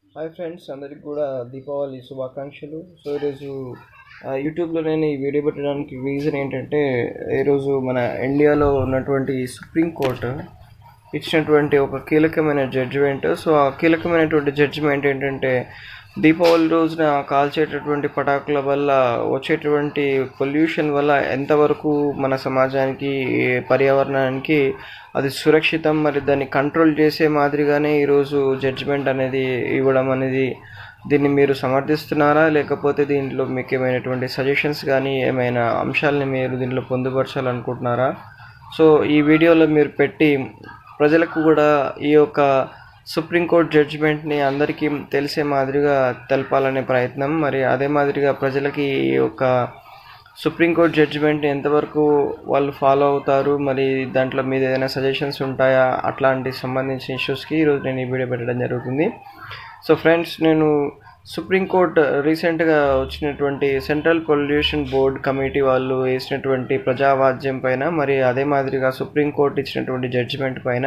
hi friends అందరికి కూడా దీపావళి శుభాకాంక్షలు సో ఈరోజు ఆ, యూట్యూబ్లో నేను ఈ వీడియో పెట్టడానికి రీజన్ ఏంటంటే ఈరోజు మన ఇండియాలో ఉన్నటువంటి సుప్రీంకోర్టు ఇచ్చినటువంటి ఒక కీలకమైన జడ్జిమెంట్ సో ఆ కీలకమైనటువంటి జడ్జిమెంట్ ఏంటంటే దీపావళి రోజున కాల్చేటటువంటి పటాకుల వల్ల వచ్చేటువంటి పొల్యూషన్ వల్ల ఎంతవరకు మన సమాజానికి పర్యావరణానికి అది సురక్షితం మరి దాన్ని కంట్రోల్ చేసే మాదిరిగానే ఈరోజు జడ్జిమెంట్ అనేది ఇవ్వడం అనేది దీన్ని మీరు సమర్థిస్తున్నారా లేకపోతే దీంట్లో మీకు ఏమైనటువంటి సజెషన్స్ కానీ ఏమైనా అంశాలని మీరు దీంట్లో పొందుపరచాలనుకుంటున్నారా సో ఈ వీడియోలో మీరు పెట్టి ప్రజలకు కూడా ఈ యొక్క సుప్రీంకోర్టు జడ్జిమెంట్ని అందరికీ తెలిసే మాదిరిగా తెలపాలనే ప్రయత్నం మరి అదే మాదిరిగా ప్రజలకి ఈ యొక్క సుప్రీంకోర్టు జడ్జిమెంట్ని ఎంతవరకు వాళ్ళు ఫాలో అవుతారు మరి దాంట్లో మీద ఏదైనా సజెషన్స్ ఉంటాయా అట్లాంటి సంబంధించిన ఇష్యూస్కి ఈరోజు నేను ఈ వీడియో పెట్టడం జరుగుతుంది సో ఫ్రెండ్స్ నేను సుప్రీంకోర్టు రీసెంట్గా వచ్చినటువంటి సెంట్రల్ పొల్యూషన్ బోర్డ్ కమిటీ వాళ్ళు వేసినటువంటి ప్రజావాద్యం పైన మరి అదే మాదిరిగా సుప్రీంకోర్టు ఇచ్చినటువంటి జడ్జిమెంట్ పైన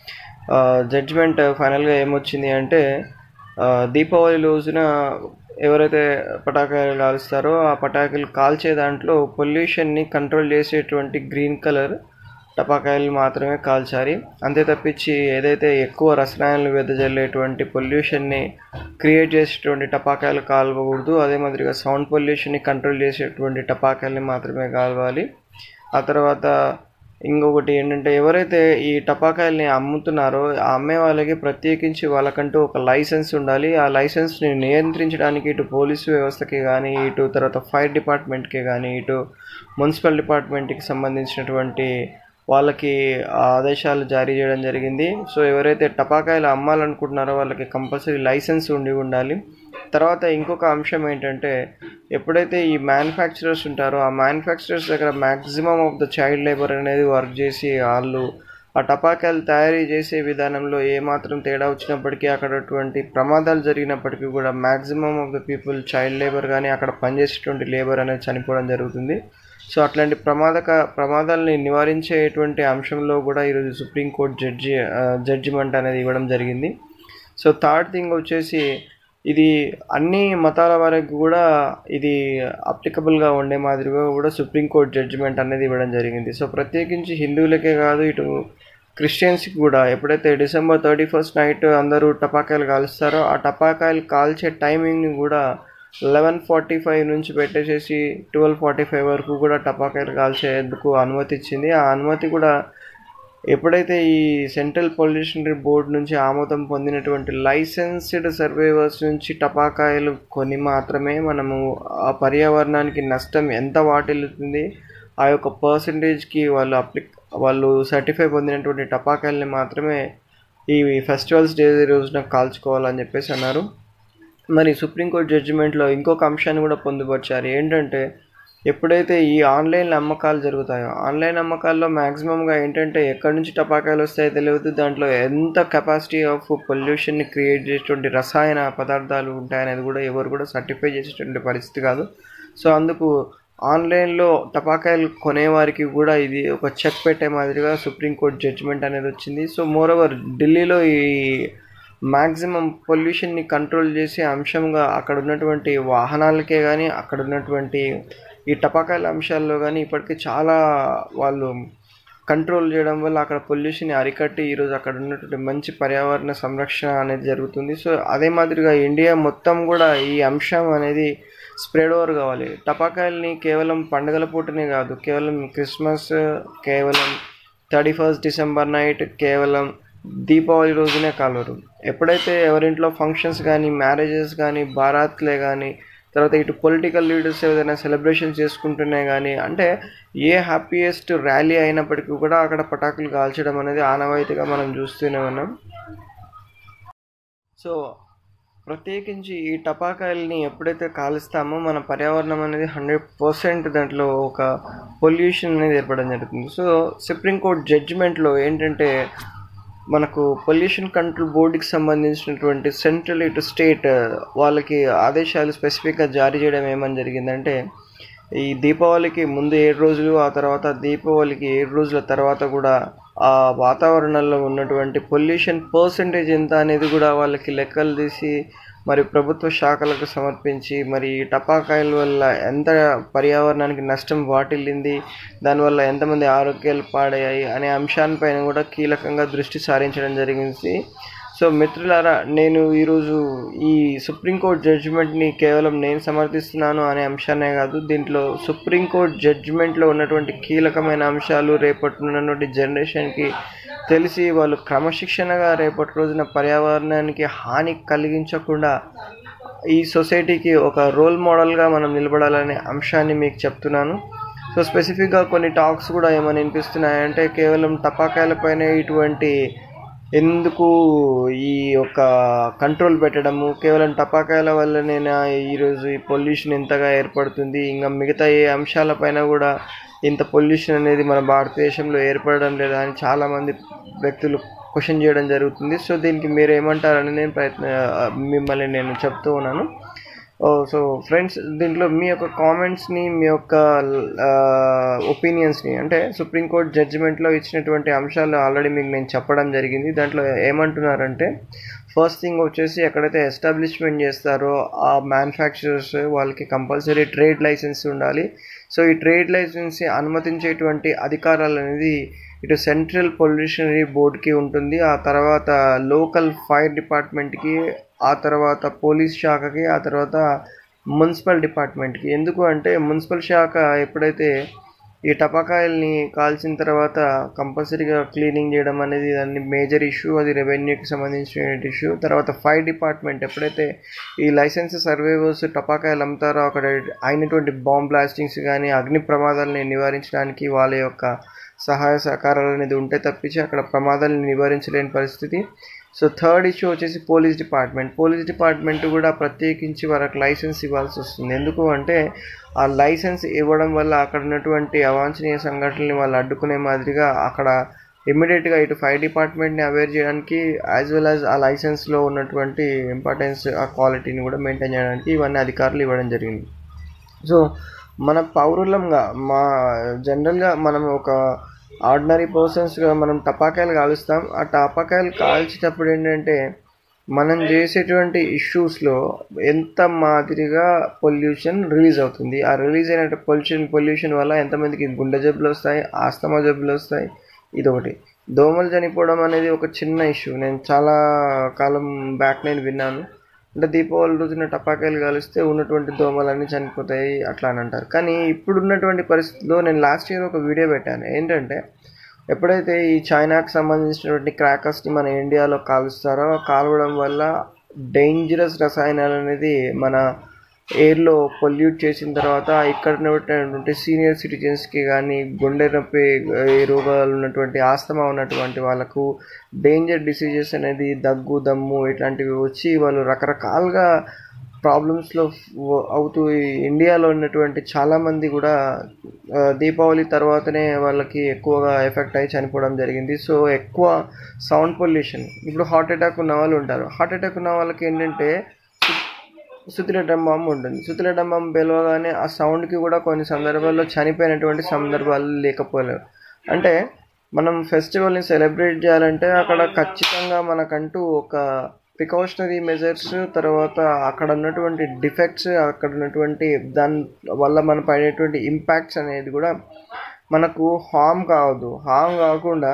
జడ్జిమెంట్ ఫైనల్గా ఏమొచ్చింది అంటే ఆ, దీపావళి రోజున ఎవరైతే పటాకాయలు కాలుస్తారో ఆ పటాకులు కాల్చే దాంట్లో పొల్యూషన్ని కంట్రోల్ చేసేటువంటి గ్రీన్ కలర్ టపాకాయలు మాత్రమే కాల్చాలి అంతే తప్పించి ఏదైతే ఎక్కువ రసాయనాలు వెదజల్లేటువంటి పొల్యూషన్ని క్రియేట్ చేసేటువంటి టపాకాయలు కాల్వకూడదు అదే మాదిరిగా సౌండ్ పొల్యూషన్ని కంట్రోల్ చేసేటువంటి టపాకాయల్ని మాత్రమే కాల్వాలి ఆ తర్వాత ఇంకొకటి ఏంటంటే ఎవరైతే ఈ టపాకాయల్ని అమ్ముతున్నారో ఆ అమ్మే వాళ్ళకి ప్రత్యేకించి వాళ్ళకంటూ ఒక లైసెన్స్ ఉండాలి ఆ లైసెన్స్ని నియంత్రించడానికి ఇటు పోలీసు వ్యవస్థకి కానీ ఇటు తర్వాత ఫైర్ డిపార్ట్మెంట్కి కానీ ఇటు మున్సిపల్ డిపార్ట్మెంట్కి సంబంధించినటువంటి వాళ్ళకి ఆ ఆదేశాలు జారీ చేయడం జరిగింది సో ఎవరైతే టపాకాయలు అమ్మాలనుకుంటున్నారో వాళ్ళకి కంపల్సరీ లైసెన్స్ ఉండి ఉండాలి తర్వాత ఇంకొక అంశం ఏంటంటే ఎప్పుడైతే ఈ మ్యానుఫ్యాక్చరర్స్ ఉంటారో ఆ మ్యానుఫ్యాక్చరర్స్ దగ్గర maximum of the child labour అనేది వర్క్ చేసి వాళ్ళు ఆ టపాకాయలు తయారీ చేసే విధానంలో ఏమాత్రం తేడా వచ్చినప్పటికీ అక్కడటువంటి ప్రమాదాలు జరిగినప్పటికీ కూడా maximum of the people child labour కానీ అక్కడ పనిచేసేటువంటి లేబర్ అనేది చనిపోవడం జరుగుతుంది సో అట్లాంటి ప్రమాదక ప్రమాదాలని నివారించేటువంటి అంశంలో కూడా ఈరోజు సుప్రీంకోర్టు జడ్జి జడ్జిమెంట్ అనేది ఇవ్వడం జరిగింది సో థర్డ్ థింగ్ వచ్చేసి ఇది అన్ని మతాల వరకు కూడా ఇది అప్లికబుల్గా ఉండే మాదిరిగా కూడా సుప్రీంకోర్టు జడ్జిమెంట్ అనేది ఇవ్వడం జరిగింది సో ప్రత్యేకించి హిందువులకే కాదు ఇటు క్రిస్టియన్స్కి కూడా ఎప్పుడైతే డిసెంబర్ థర్టీ ఫస్ట్ నైట్ అందరూ టపాకాయలు కాలుస్తారో ఆ టపాకాయలు కాల్చే టైమింగ్ని కూడా లెవెన్ ఫార్టీ ఫైవ్ నుంచి పెట్టేసేసి ట్వెల్వ్ ఫార్టీ ఫైవ్ వరకు కూడా టపాకాయలు కాల్చేందుకు అనుమతి ఇచ్చింది ఆ అనుమతి కూడా ఎప్పుడైతే ఈ సెంట్రల్ పొల్యూషన్ బోర్డు నుంచి ఆమోదం పొందినటువంటి లైసెన్స్డ్ సర్వేవర్స్ నుంచి టపాకాయలు కొని మాత్రమే మనము ఆ పర్యావరణానికి నష్టం ఎంత వాటిల్లుతుంది ఆ యొక్క పర్సంటేజ్కి వాళ్ళు అప్లి వాళ్ళు సర్టిఫై పొందినటువంటి టపాకాయల్ని మాత్రమే ఈ ఫెస్టివల్స్ డే రోజున కాల్చుకోవాలని చెప్పేసి అన్నారు మరి సుప్రీంకోర్టు జడ్జిమెంట్లో ఇంకొక అంశాన్ని కూడా పొందుపరిచారు ఏంటంటే ఎప్పుడైతే ఈ ఆన్లైన్ అమ్మకాలు జరుగుతాయో ఆన్లైన్ అమ్మకాల్లో మ్యాక్సిమంగా ఏంటంటే ఎక్కడి నుంచి టపాకాయలు వస్తాయో తెలియదు దాంట్లో ఎంత కెపాసిటీ ఆఫ్ పొల్యూషన్ని క్రియేట్ చేసేటువంటి రసాయన పదార్థాలు ఉంటాయనేది కూడా ఎవరు కూడా సర్టిఫై చేసేటువంటి పరిస్థితి కాదు సో అందుకు ఆన్లైన్లో టపాకాయలు కొనేవారికి కూడా ఇది ఒక చెక్ పెట్టే మాదిరిగా సుప్రీంకోర్టు జడ్జిమెంట్ అనేది వచ్చింది సో మోర్ ఓవర్ ఢిల్లీలో ఈ మ్యాక్సిమం పొల్యూషన్ని కంట్రోల్ చేసే అంశంగా అక్కడ ఉన్నటువంటి వాహనాలకే కానీ అక్కడ ఉన్నటువంటి ఈ టపాకాయల అంశాల్లో కానీ ఇప్పటికీ చాలా వాళ్ళు కంట్రోల్ చేయడం వల్ల అక్కడ పొల్యూషన్ అరికట్టి ఈరోజు అక్కడ ఉన్నటువంటి మంచి పర్యావరణ సంరక్షణ అనేది జరుగుతుంది సో అదే మాదిరిగా ఇండియా మొత్తం కూడా ఈ అంశం అనేది స్ప్రెడ్ ఓవర్ కావాలి టపాకాయల్ని కేవలం పండుగల పూటనే కాదు కేవలం క్రిస్మస్ కేవలం థర్టీ ఫస్ట్ డిసెంబర్ నైట్ కేవలం దీపావళి రోజునే కాలరు ఎప్పుడైతే ఎవరింట్లో ఫంక్షన్స్ కానీ మ్యారేజెస్ కానీ బారాత్లే కానీ తర్వాత ఇటు పొలిటికల్ లీడర్స్ ఏదైనా సెలబ్రేషన్ చేసుకుంటున్నాయి కానీ అంటే ఏ హ్యాపీయెస్ట్ ర్యాలీ అయినప్పటికీ కూడా అక్కడ పటాకులు కాల్చడం అనేది ఆనవాయితీగా మనం చూస్తూనే ఉన్నాం సో ప్రత్యేకించి ఈ టపాకాయల్ని ఎప్పుడైతే కాలుస్తామో మన పర్యావరణం అనేది హండ్రెడ్ పర్సెంట్ దాంట్లో ఒక పొల్యూషన్ అనేది ఏర్పడడం జరుగుతుంది సో సుప్రీంకోర్టు జడ్జిమెంట్లో ఏంటంటే మనకు పొల్యూషన్ కంట్రోల్ బోర్డుకి సంబంధించినటువంటి సెంట్రల్ ఇటు స్టేట్ వాళ్ళకి ఆదేశాలు స్పెసిఫిక్గా జారీ చేయడం ఏమని జరిగిందంటే ఈ దీపావళికి ముందు ఏడు రోజులు ఆ తర్వాత దీపావళికి ఏడు రోజుల తర్వాత కూడా ఆ వాతావరణంలో ఉన్నటువంటి పొల్యూషన్ పర్సంటేజ్ ఎంత అనేది కూడా వాళ్ళకి లెక్కలు తీసి మరి ప్రభుత్వ శాఖలకు సమర్పించి మరి ఈ టపాకాయల వల్ల ఎంత పర్యావరణానికి నష్టం వాటిల్లింది దానివల్ల ఎంతమంది ఆరోగ్యాలు పాడయ్యాయి అనే అంశాలపైన కూడా కీలకంగా దృష్టి సారించడం జరిగింది సో మిత్రులారా నేను ఈరోజు ఈ సుప్రీంకోర్టు జడ్జిమెంట్ని కేవలం నేను సమర్థిస్తున్నాను అనే అంశాన్నే కాదు దీంట్లో సుప్రీంకోర్టు జడ్జిమెంట్లో ఉన్నటువంటి కీలకమైన అంశాలు రేపటి ఉన్నటువంటి జనరేషన్కి తెలిసి వాళ్ళు క్రమశిక్షణగా రేపటి రోజున పర్యావరణానికి హాని కలిగించకుండా ఈ సొసైటీకి ఒక రోల్ మోడల్గా మనం నిలబడాలనే అంశాన్ని మీకు చెప్తున్నాను సో స్పెసిఫిక్గా కొన్ని టాక్స్ కూడా ఏమైనా వినిపిస్తున్నాయంటే కేవలం టపాకాయలపైన ఇటువంటి ఎందుకు ఈ యొక్క కంట్రోల్ పెట్టడము కేవలం టపాకాయల వల్లనేనా ఈరోజు ఈ పొల్యూషన్ ఇంతగా ఏర్పడుతుంది ఇంకా మిగతా ఏ అంశాలపైన కూడా ఇంత పొల్యూషన్ అనేది మన భారతదేశంలో ఏర్పడడం లేదా అని చాలామంది వ్యక్తులు క్వశ్చన్ చేయడం జరుగుతుంది సో దీనికి మీరు ఏమంటారని నేను ప్రయత్న మిమ్మల్ని నేను చెప్తూ ఉన్నాను సో ఫ్రెండ్స్ దీంట్లో మీ యొక్క కామెంట్స్ని మీ యొక్క ఒపీనియన్స్ని అంటే సుప్రీంకోర్టు జడ్జిమెంట్లో ఇచ్చినటువంటి అంశాలు ఆల్రెడీ మీకు నేను చెప్పడం జరిగింది దాంట్లో ఏమంటున్నారంటే ఫస్ట్ థింగ్ వచ్చేసి ఎక్కడైతే ఎస్టాబ్లిష్మెంట్ చేస్తారో ఆ మ్యానుఫ్యాక్చరర్స్ వాళ్ళకి కంపల్సరీ ట్రేడ్ లైసెన్స్ ఉండాలి సో ఈ ట్రేడ్ లైసెన్స్ అనుమతించేటువంటి అధికారాలు అనేది ఇటు సెంట్రల్ పొల్యూషనరీ బోర్డ్కి ఉంటుంది ఆ తర్వాత లోకల్ ఫైర్ డిపార్ట్మెంట్కి ఆ తర్వాత పోలీస్ శాఖకి ఆ తర్వాత మున్సిపల్ డిపార్ట్మెంట్కి ఎందుకు అంటే మున్సిపల్ శాఖ ఎప్పుడైతే ఈ టపాకాయల్ని కాల్చిన తర్వాత కంపల్సరీగా క్లీనింగ్ చేయడం అనేది దాన్ని మేజర్ ఇష్యూ అది రెవెన్యూకి సంబంధించిన ఇష్యూ తర్వాత ఫైర్ డిపార్ట్మెంట్ ఎప్పుడైతే ఈ లైసెన్స్ సర్వేవర్స్ టపాకాయలు అమ్ముతారో అక్కడ అయినటువంటి బాంబ్ బ్లాస్టింగ్స్ కానీ అగ్ని ప్రమాదాలని నివారించడానికి వాళ్ళ యొక్క సహాయ సహకారాలు అనేది ఉంటే తప్పించి అక్కడ ప్రమాదాలను నివారించలేని పరిస్థితి సో థర్డ్ ఇష్యూ వచ్చేసి పోలీస్ డిపార్ట్మెంట్ పోలీస్ డిపార్ట్మెంట్ కూడా ప్రత్యేకించి వాళ్ళకి లైసెన్స్ ఇవ్వాల్సి వస్తుంది ఎందుకు అంటే ఆ లైసెన్స్ ఇవ్వడం వల్ల అక్కడ ఉన్నటువంటి అవాంఛనీయ సంఘటనల్ని వాళ్ళు అడ్డుకునే మాదిరిగా అక్కడ ఇమ్మీడియట్గా ఇటు ఫైర్ డిపార్ట్మెంట్ని అవేర్ చేయడానికి యాజ్ వెల్ యాజ్ ఆ లైసెన్స్లో ఉన్నటువంటి ఇంపార్టెన్స్ ఆ క్వాలిటీని కూడా మెయింటైన్ చేయడానికి ఇవన్నీ అధికారులు ఇవ్వడం జరిగింది సో మన పౌరులంగా మా జనరల్గా మనం ఒక ఆర్డినరీ పర్సన్స్గా మనం టపాకాయలు కాలుస్తాం ఆ టపాకాయలు కాల్చేటప్పుడు ఏంటంటే మనం చేసేటువంటి ఇష్యూస్లో ఎంత మాదిరిగా పొల్యూషన్ రిలీజ్ అవుతుంది ఆ రిలీజ్ అయిన పొల్యూషన్ పొల్యూషన్ వల్ల ఎంతమందికి గుండె జబ్బులు వస్తాయి ఆస్తమా జబ్బులు వస్తాయి ఇదొకటి దోమలు చనిపోవడం అనేది ఒక చిన్న ఇష్యూ నేను చాలా కాలం బ్యాక్ నేను విన్నాను అంటే దీపావళి రోజున టపాకాయలు కాలిస్తే ఉన్నటువంటి దోమలన్నీ చనిపోతాయి అట్లా అని అంటారు కానీ ఇప్పుడు ఉన్నటువంటి పరిస్థితిలో నేను లాస్ట్ ఇయర్ ఒక వీడియో పెట్టాను ఏంటంటే ఎప్పుడైతే ఈ చైనాకి సంబంధించినటువంటి క్రాకర్స్ని మన ఇండియాలో కాలుస్తారో కాలవడం వల్ల డేంజరస్ రసాయనాలు అనేది మన ఎయిర్లో పొల్యూట్ చేసిన తర్వాత ఇక్కడ ఉన్నటువంటి సీనియర్ సిటిజన్స్కి కానీ గుండె నొప్పి రోగాలు ఉన్నటువంటి ఆస్తమా ఉన్నటువంటి వాళ్ళకు డేంజర్ డిసీజెస్ అనేది దగ్గు దమ్ము ఇట్లాంటివి వచ్చి వాళ్ళు రకరకాలుగా ప్రాబ్లమ్స్లో అవుతూ ఇండియాలో ఉన్నటువంటి చాలామంది కూడా దీపావళి తర్వాతనే వాళ్ళకి ఎక్కువగా ఎఫెక్ట్ అయ్యి చనిపోవడం జరిగింది సో ఎక్కువ సౌండ్ పొల్యూషన్ ఇప్పుడు హార్ట్ అటాక్ ఉన్న వాళ్ళు ఉంటారు హార్ట్ అటాక్ ఉన్న వాళ్ళకి ఏంటంటే సుతిలటం బాంబు ఉంటుంది సుతిలటం బాంబు పిలవగానే ఆ సౌండ్కి కూడా కొన్ని సందర్భాల్లో చనిపోయినటువంటి సందర్భాలు లేకపోలేవు అంటే మనం ఫెస్టివల్ని సెలబ్రేట్ చేయాలంటే అక్కడ ఖచ్చితంగా మనకంటూ ఒక ప్రికాషనరీ మెజర్స్ తర్వాత అక్కడ ఉన్నటువంటి డిఫెక్ట్స్ అక్కడ ఉన్నటువంటి దాని వల్ల మన పడేటువంటి ఇంపాక్ట్స్ అనేది కూడా మనకు హామ్ కావద్దు హామ్ కాకుండా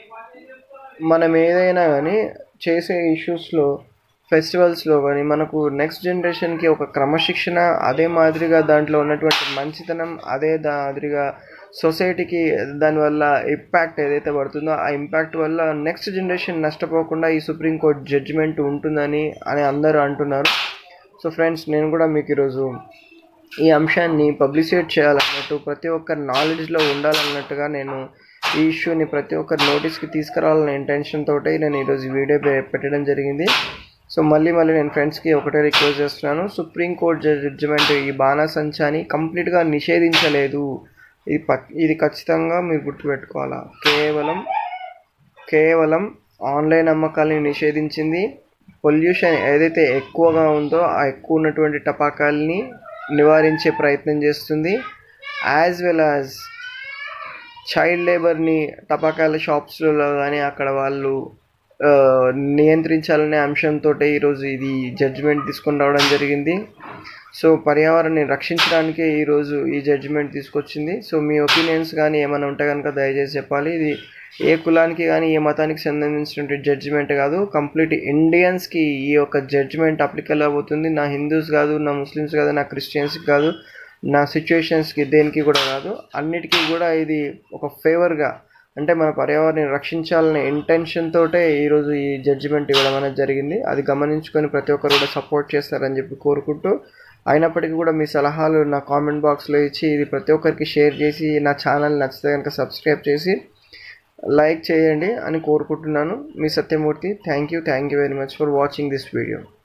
మనం ఏదైనా కానీ చేసే ఇష్యూస్లో ఫెస్టివల్స్లో కానీ మనకు నెక్స్ట్ జనరేషన్కి ఒక క్రమశిక్షణ అదే మాదిరిగా దాంట్లో ఉన్నటువంటి మంచితనం అదే మాదిరిగా సొసైటీకి దానివల్ల ఇంపాక్ట్ ఏదైతే పడుతుందో ఆ ఇంపాక్ట్ వల్ల నెక్స్ట్ జనరేషన్ నష్టపోకుండా ఈ సుప్రీంకోర్టు జడ్జిమెంట్ ఉంటుందని అని అందరూ అంటున్నారు సో ఫ్రెండ్స్ నేను కూడా మీకు ఈరోజు ఈ అంశాన్ని పబ్లిసిట్ చేయాలన్నట్టు ప్రతి ఒక్కరి నాలెడ్జ్లో ఉండాలన్నట్టుగా నేను ఈ ఇష్యూని ప్రతి ఒక్కరి నోటీస్కి తీసుకురావాలనే ఇంటెన్షన్ తోటి నేను ఈరోజు వీడియో పెట్టడం జరిగింది సో మళ్ళీ మళ్ళీ నేను ఫ్రెండ్స్కి ఒకటే రిక్వెస్ట్ చేస్తున్నాను సుప్రీంకోర్టు జడ్జిమెంట్ ఈ బాణాసంచాని కంప్లీట్గా నిషేధించలేదు ఇది ప ఇది ఖచ్చితంగా మీరు గుర్తుపెట్టుకోవాలా కేవలం కేవలం ఆన్లైన్ అమ్మకాలని నిషేధించింది పొల్యూషన్ ఏదైతే ఎక్కువగా ఉందో ఆ ఎక్కువ ఉన్నటువంటి టపాకాయల్ని నివారించే ప్రయత్నం చేస్తుంది యాజ్ వెల్ యాజ్ చైల్డ్ లేబర్ని టపాకాయల షాప్స్లలో కానీ అక్కడ వాళ్ళు ఆ, నియంత్రించాలనే అంశంతో ఈరోజు ఇది జడ్జిమెంట్ తీసుకొని రావడం జరిగింది సో పర్యావరణాన్ని రక్షించడానికే ఈరోజు ఈ జడ్జిమెంట్ తీసుకొచ్చింది సో మీ ఒపీనియన్స్ కానీ ఏమైనా ఉంటే కనుక దయచేసి చెప్పాలి ఇది ఏ కులానికి కానీ ఏ మతానికి సంబంధించినటువంటి జడ్జిమెంట్ కాదు కంప్లీట్ ఇండియన్స్కి ఈ యొక్క జడ్జిమెంట్ అప్లికల్ అవుతుంది నా హిందూస్ కాదు నా ముస్లిమ్స్ కాదు నా క్రిస్టియన్స్కి కాదు నా సిచ్యువేషన్స్కి దేనికి కూడా కాదు అన్నిటికీ కూడా ఇది ఒక ఫేవర్గా అంటే మన పర్యావరణాన్ని రక్షించాలనే ఇంటెన్షన్ తోటే ఈరోజు ఈ జడ్జిమెంట్ ఇవ్వడం అనేది జరిగింది అది గమనించుకొని ప్రతి ఒక్కరు కూడా సపోర్ట్ చేస్తారని చెప్పి కోరుకుంటూ అయినప్పటికీ కూడా మీ సలహాలు నా కామెంట్ బాక్స్లో ఇచ్చి ఇది ప్రతి ఒక్కరికి షేర్ చేసి నా ఛానల్ నచ్చితే కనుక సబ్స్క్రైబ్ చేసి లైక్ చేయండి అని కోరుకుంటున్నాను మీ Satyamurthy thank you thank you very much for watching this video